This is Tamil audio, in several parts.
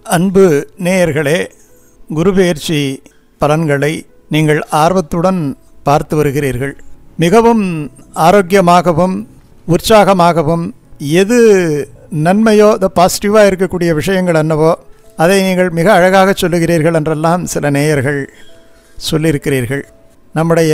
அன்பு நேயர்களே குருபெயர்ச்சி பலன்களை நீங்கள் ஆர்வத்துடன் பார்த்து வருகிறீர்கள் மிகவும் ஆரோக்கியமாகவும் உற்சாகமாகவும் எது நன்மையோ த பாசிட்டிவாக இருக்கக்கூடிய விஷயங்கள் என்னவோ அதை நீங்கள் மிக அழகாக சொல்லுகிறீர்கள் என்றெல்லாம் சில நேயர்கள் சொல்லியிருக்கிறீர்கள் நம்முடைய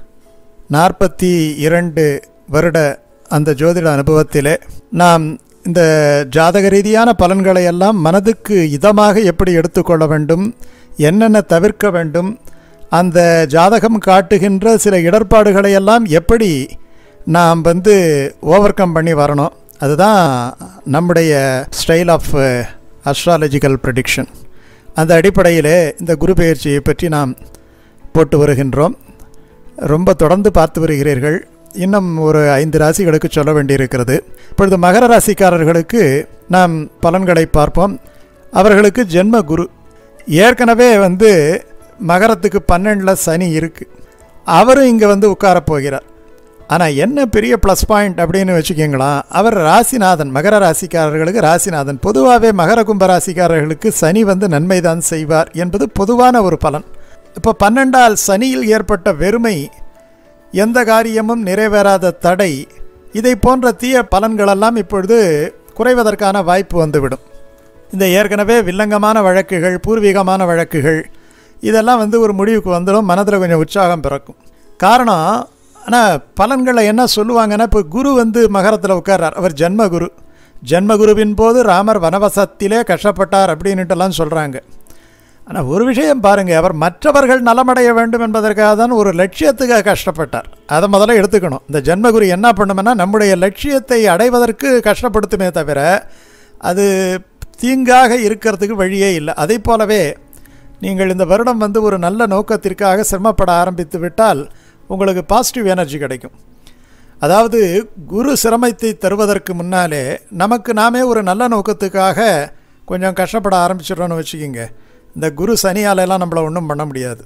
நாற்பத்தி இரண்டு வருட அந்த ஜோதிட அனுபவத்திலே நாம் இந்த ஜாதக ரீதியான பலன்களை எல்லாம் மனதுக்கு இதமாக எப்படி எடுத்துக்கொள்ள வேண்டும் என்னென்ன தவிர்க்க வேண்டும் அந்த ஜாதகம் காட்டுகின்ற சில இடர்பாடுகளை எல்லாம் எப்படி நாம் வந்து ஓவர் கம் பண்ணி வரணும் அதுதான் நம்முடைய ஸ்டைல் ஆஃப் அஸ்ட்ராலஜிக்கல் ப்ரெடிக்ஷன் அந்த அடிப்படையிலே இந்த குரு பெயர்ச்சியை பற்றி நாம் போட்டு வருகின்றோம் ரொம்ப தொடர்ந்து பார்த்து வருகிறீர்கள் இன்னும் ஒரு ஐந்து ராசிகளுக்கு சொல்ல வேண்டியிருக்கிறது இப்பொழுது மகர ராசிக்காரர்களுக்கு நாம் பலன்களை பார்ப்போம் அவர்களுக்கு ஜென்ம குரு ஏற்கனவே வந்து மகரத்துக்கு பன்னெண்டில் சனி இருக்குது அவரும் இங்கே வந்து உட்காரப் போகிறார் ஆனால் என்ன பெரிய ப்ளஸ் பாயிண்ட் அப்படின்னு வச்சுக்கிங்களா அவர் ராசிநாதன் மகர ராசிக்காரர்களுக்கு ராசிநாதன் பொதுவாகவே மகர கும்ப ராசிக்காரர்களுக்கு சனி வந்து நன்மை தான் செய்வார் என்பது பொதுவான ஒரு பலன் இப்போ பன்னெண்டால் சனியில் ஏற்பட்ட வெறுமை எந்த காரியமும் நிறைவேறாத தடை இதை போன்ற தீய பலன்களெல்லாம் இப்பொழுது குறைவதற்கான வாய்ப்பு வந்துவிடும் இந்த ஏற்கனவே வில்லங்கமான வழக்குகள் பூர்வீகமான வழக்குகள் இதெல்லாம் வந்து ஒரு முடிவுக்கு வந்துடும் மனதில் கொஞ்சம் உற்சாகம் பிறக்கும் காரணம் ஆனால் பலன்களை என்ன சொல்லுவாங்கன்னா இப்போ குரு வந்து மகரத்தில் உட்கார்றார் அவர் ஜென்மகுரு ஜென்மகுருவின் போது ராமர் வனவசத்திலே கஷ்டப்பட்டார் அப்படின்னுட்டெல்லாம் சொல்கிறாங்க ஆனால் ஒரு விஷயம் பாருங்கள் அவர் மற்றவர்கள் நலமடைய வேண்டும் என்பதற்காக தான் ஒரு லட்சியத்துக்காக கஷ்டப்பட்டார் அதை முதல்ல எடுத்துக்கணும் இந்த ஜென்மகுரு என்ன பண்ணுமென்னா நம்முடைய லட்சியத்தை அடைவதற்கு கஷ்டப்படுத்துமே தவிர அது தீங்காக இருக்கிறதுக்கு வழியே இல்லை அதை போலவே நீங்கள் இந்த வருடம் வந்து ஒரு நல்ல நோக்கத்திற்காக சிரமப்பட ஆரம்பித்து விட்டால் உங்களுக்கு பாசிட்டிவ் எனர்ஜி கிடைக்கும் அதாவது குரு சிரமத்தை தருவதற்கு முன்னாலே நமக்கு நாமே ஒரு நல்ல நோக்கத்துக்காக கொஞ்சம் கஷ்டப்பட ஆரம்பிச்சிடறோன்னு வச்சுக்கிங்க இந்த குரு சனியாலெல்லாம் நம்மளை ஒன்றும் பண்ண முடியாது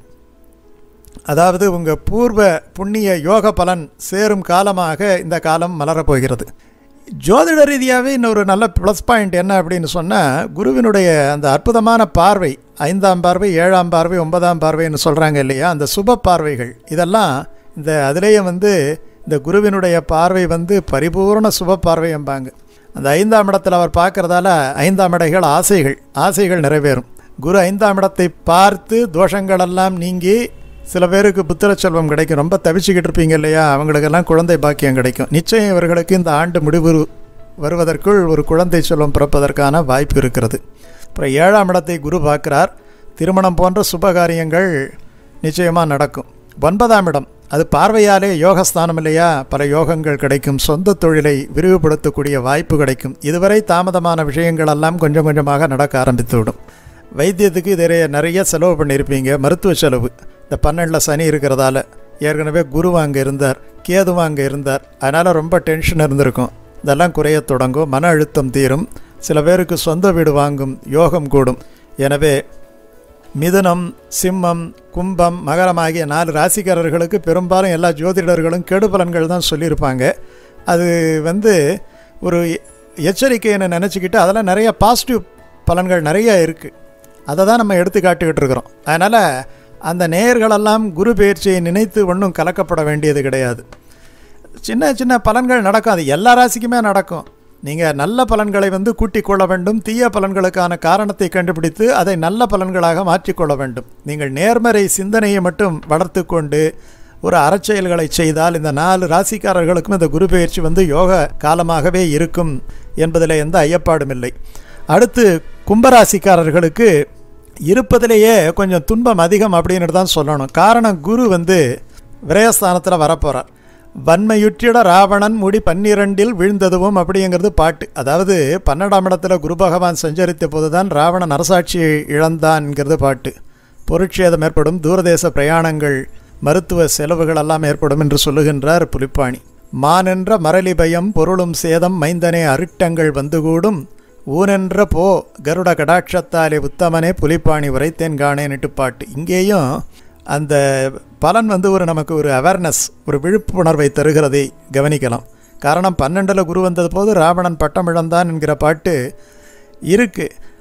அதாவது உங்கள் பூர்வ புண்ணிய யோக பலன் சேரும் காலமாக இந்த காலம் மலரப்போகிறது ஜோதிட ரீதியாகவே இன்னொரு நல்ல ப்ளஸ் பாயிண்ட் என்ன அப்படின்னு சொன்னால் குருவினுடைய அந்த அற்புதமான பார்வை ஐந்தாம் பார்வை ஏழாம் பார்வை ஒன்பதாம் பார்வைன்னு சொல்கிறாங்க இல்லையா அந்த சுப பார்வைகள் இதெல்லாம் இந்த அதிலேயே வந்து இந்த குருவினுடைய பார்வை வந்து பரிபூர்ண சுப பார்வை என்பாங்க அந்த ஐந்தாம் இடத்தில் அவர் பார்க்குறதால ஐந்தாம் இடைகள் ஆசைகள் ஆசைகள் நிறைவேறும் குரு ஐந்தாம் இடத்தை பார்த்து தோஷங்களெல்லாம் நீங்கி சில பேருக்கு புத்திர செல்வம் கிடைக்கும் ரொம்ப தவிச்சுக்கிட்டு இருப்பீங்க இல்லையா அவங்களுக்கெல்லாம் குழந்தை பாக்கியம் கிடைக்கும் நிச்சயம் இவர்களுக்கு இந்த ஆண்டு முடிவு வருவதற்குள் ஒரு குழந்தை செல்வம் பிறப்பதற்கான வாய்ப்பு இருக்கிறது அப்புறம் ஏழாம் இடத்தை குரு பார்க்குறார் திருமணம் போன்ற சுபகாரியங்கள் நிச்சயமாக நடக்கும் ஒன்பதாம் இடம் அது பார்வையாலே யோகஸ்தானம் இல்லையா பல யோகங்கள் கிடைக்கும் சொந்த தொழிலை விரிவுபடுத்தக்கூடிய வாய்ப்பு கிடைக்கும் இதுவரை தாமதமான விஷயங்களெல்லாம் கொஞ்சம் கொஞ்சமாக நடக்க ஆரம்பித்து விடும் வைத்தியத்துக்கு இதில் நிறைய செலவு பண்ணியிருப்பீங்க மருத்துவ செலவு இந்த பன்னெண்டில் சனி இருக்கிறதால ஏற்கனவே குரு அங்கே இருந்தார் கேது அங்கே இருந்தார் அதனால் ரொம்ப டென்ஷன் இருந்திருக்கும் இதெல்லாம் குறைய தொடங்கும் மன அழுத்தம் தீரும் சில பேருக்கு சொந்த வீடு வாங்கும் யோகம் கூடும் எனவே மிதுனம் சிம்மம் கும்பம் மகரம் ஆகிய நாலு ராசிக்காரர்களுக்கு பெரும்பாலும் எல்லா ஜோதிடர்களும் கெடு பலன்கள் தான் சொல்லியிருப்பாங்க அது வந்து ஒரு எச்சரிக்கைன்னு நினச்சிக்கிட்டு அதில் நிறைய பாசிட்டிவ் பலன்கள் நிறைய இருக்குது அதை தான் நம்ம எடுத்து காட்டுக்கிட்டு இருக்கிறோம் அதனால் அந்த நேயர்களெல்லாம் குரு பயிற்சியை நினைத்து ஒன்றும் கலக்கப்பட வேண்டியது கிடையாது சின்ன சின்ன பலன்கள் நடக்கும் அது எல்லா ராசிக்குமே நடக்கும் நீங்கள் நல்ல பலன்களை வந்து கூட்டிக் கொள்ள வேண்டும் தீய பலன்களுக்கான காரணத்தை கண்டுபிடித்து அதை நல்ல பலன்களாக மாற்றிக்கொள்ள வேண்டும் நீங்கள் நேர்மறை சிந்தனையை மட்டும் வளர்த்து கொண்டு ஒரு அறச்செயல்களை செய்தால் இந்த நாலு ராசிக்காரர்களுக்கும் இந்த குரு பயிற்சி வந்து யோக காலமாகவே இருக்கும் என்பதில் எந்த ஐயப்பாடும் இல்லை அடுத்து கும்பராசிக்காரர்களுக்கு இருப்பதிலேயே கொஞ்சம் துன்பம் அதிகம் அப்படின்னு தான் சொல்லணும் காரணம் குரு வந்து விரயஸ்தானத்தில் வரப்போகிறார் வன்மையுற்றிட ராவணன் முடி பன்னிரண்டில் வீழ்ந்ததுவும் அப்படிங்கிறது பாட்டு அதாவது பன்னெண்டாம் இடத்துல குரு பகவான் சஞ்சரித்த போதுதான் ராவணன் அரசாட்சியை இழந்தான்ங்கிறது பாட்டு பொருட்சேதம் ஏற்படும் தூரதேச பிரயாணங்கள் மருத்துவ செலவுகள் எல்லாம் ஏற்படும் என்று சொல்லுகின்றார் புலிப்பாணி மானென்ற மரளி பயம் பொருளும் சேதம் மைந்தனே அருட்டங்கள் வந்துகூடும் ஊனென்ற போ கருட கடாட்சத்தாலே உத்தமனே புலிப்பாணி உரைத்தேன் காணேன்னுட்டு பாட்டு இங்கேயும் அந்த பலன் வந்து ஒரு நமக்கு ஒரு அவேர்னஸ் ஒரு விழிப்புணர்வை தருகிறதை கவனிக்கலாம் காரணம் பன்னெண்டில் குரு வந்தது போது ராவணன் பட்டம் இழந்தான் என்கிற பாட்டு இருக்குது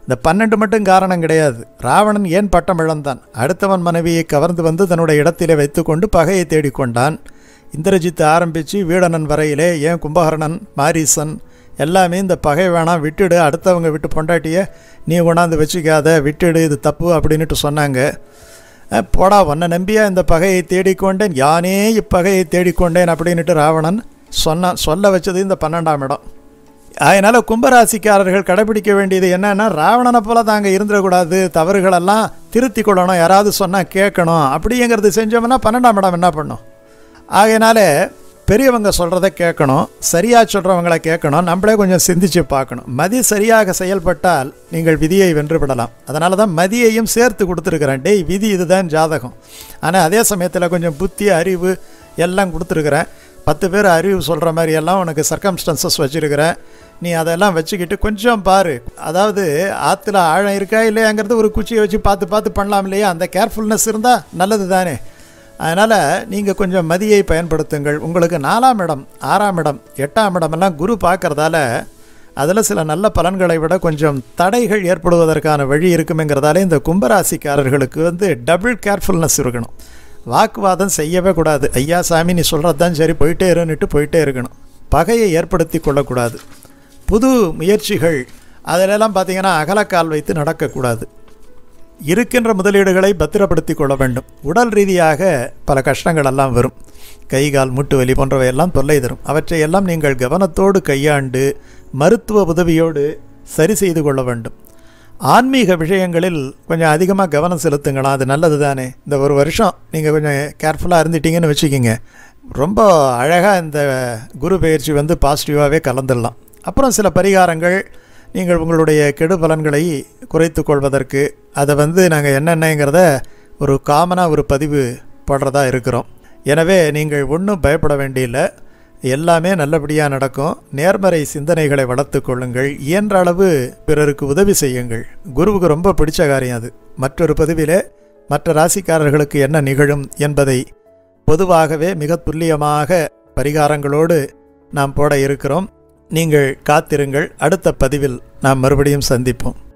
இந்த பன்னெண்டு மட்டும் காரணம் கிடையாது ராவணன் ஏன் பட்டம் இழந்தான் அடுத்தவன் மனைவியை கவர்ந்து வந்து தன்னுடைய இடத்திலே வைத்துக்கொண்டு பகையை தேடிக்கொண்டான் இந்திரஜித் ஆரம்பித்து வீடனன் வரையிலே ஏன் கும்பகர்ணன் மாரீசன் எல்லாமே இந்த பகை வேணாம் விட்டுடு அடுத்தவங்க விட்டு பொண்டாட்டிய நீ கொண்டாந்து வச்சுக்காத விட்டுடு இது தப்பு அப்படின்னுட்டு சொன்னாங்க அஹ், போடா உன்னை நம்பியா இந்த பகையை தேடிக்கொண்டேன் யானே இப்பகையை தேடிக்கொண்டேன் அப்படின்னுட்டு ராவணன் சொன்னான் சொல்ல வச்சது இந்த பன்னெண்டாம் இடம் அதனால் கும்பராசிக்காரர்கள் கடைபிடிக்க வேண்டியது என்னன்னா ராவணனை போல தாங்க இருந்துடக்கூடாது தவறுகளெல்லாம் திருத்தி கொள்ளணும் யாராவது சொன்னால் கேட்கணும் அப்படிங்கிறது செஞ்சோம்னா பன்னெண்டாம் இடம் என்ன பண்ணும் ஆகையினால பெரியவங்க சொல்கிறத கேட்கணும் சரியாக சொல்கிறவங்கள கேட்கணும் நம்மளே கொஞ்சம் சிந்திச்சு பார்க்கணும் மதி சரியாக செயல்பட்டால் நீங்கள் விதியை வென்றுவிடலாம் அதனால தான் மதியையும் சேர்த்து கொடுத்துருக்குறேன் டேய் விதி இதுதான் ஜாதகம் ஆனால் அதே சமயத்தில் கொஞ்சம் புத்தி அறிவு எல்லாம் கொடுத்துருக்குறேன் பத்து பேர் அறிவு சொல்கிற மாதிரி எல்லாம் உனக்கு சர்க்கம்ஸ்டன்சஸ் வச்சுருக்கிறேன் நீ அதெல்லாம் வச்சுக்கிட்டு கொஞ்சம் பாரு அதாவது ஆற்றுல ஆழம் இருக்கா இல்லையாங்கிறது ஒரு குச்சியை வச்சு பார்த்து பார்த்து பண்ணலாம் இல்லையா அந்த கேர்ஃபுல்னஸ் இருந்தால் நல்லது தானே அதனால் நீங்கள் கொஞ்சம் மதியை பயன்படுத்துங்கள் உங்களுக்கு நாலாம் இடம் ஆறாம் இடம் எட்டாம் இடமெல்லாம் குரு பார்க்கறதால அதில் சில நல்ல பலன்களை விட கொஞ்சம் தடைகள் ஏற்படுவதற்கான வழி இருக்குமேங்கிறதால இந்த கும்பராசிக்காரர்களுக்கு வந்து டபுள் கேர்ஃபுல்னஸ் இருக்கணும் வாக்குவாதம் செய்யவே கூடாது ஐயா சாமி நீ சொல்கிறது தான் சரி போயிட்டே இருன்னுட்டு போயிட்டே இருக்கணும் பகையை ஏற்படுத்தி கொள்ளக்கூடாது புது முயற்சிகள் அதிலெல்லாம் பார்த்தீங்கன்னா அகலக்கால் வைத்து நடக்கக்கூடாது இருக்கின்ற முதலீடுகளை பத்திரப்படுத்தி கொள்ள வேண்டும் உடல் ரீதியாக பல கஷ்டங்கள் எல்லாம் வரும் கை கால் மூட்டு வலி போன்றவையெல்லாம் தொல்லை தரும் அவற்றையெல்லாம் நீங்கள் கவனத்தோடு கையாண்டு மருத்துவ உதவியோடு சரி செய்து கொள்ள வேண்டும் ஆன்மீக விஷயங்களில் கொஞ்சம் அதிகமாக கவனம் செலுத்துங்களா அது நல்லது தானே இந்த ஒரு வருஷம் நீங்கள் கொஞ்சம் கேர்ஃபுல்லாக இருந்துட்டீங்கன்னு வச்சுக்கிங்க ரொம்ப அழகாக இந்த குரு பயிற்சி வந்து பாசிட்டிவாகவே கலந்துடலாம் அப்புறம் சில பரிகாரங்கள் நீங்கள் உங்களுடைய கெடு பலன்களை குறைத்து கொள்வதற்கு அதை வந்து நாங்கள் என்னென்னங்கிறத ஒரு காமனாக ஒரு பதிவு போடுறதா இருக்கிறோம் எனவே நீங்கள் ஒன்றும் பயப்பட வேண்டியில்லை எல்லாமே நல்லபடியாக நடக்கும் நேர்மறை சிந்தனைகளை வளர்த்து கொள்ளுங்கள் இயன்ற அளவு பிறருக்கு உதவி செய்யுங்கள் குருவுக்கு ரொம்ப பிடிச்ச காரியம் அது மற்றொரு பதிவிலே மற்ற ராசிக்காரர்களுக்கு என்ன நிகழும் என்பதை பொதுவாகவே மிக துல்லியமாக பரிகாரங்களோடு நாம் போட இருக்கிறோம் நீங்கள் காத்திருங்கள் அடுத்த பதிவில் நாம் மறுபடியும் சந்திப்போம்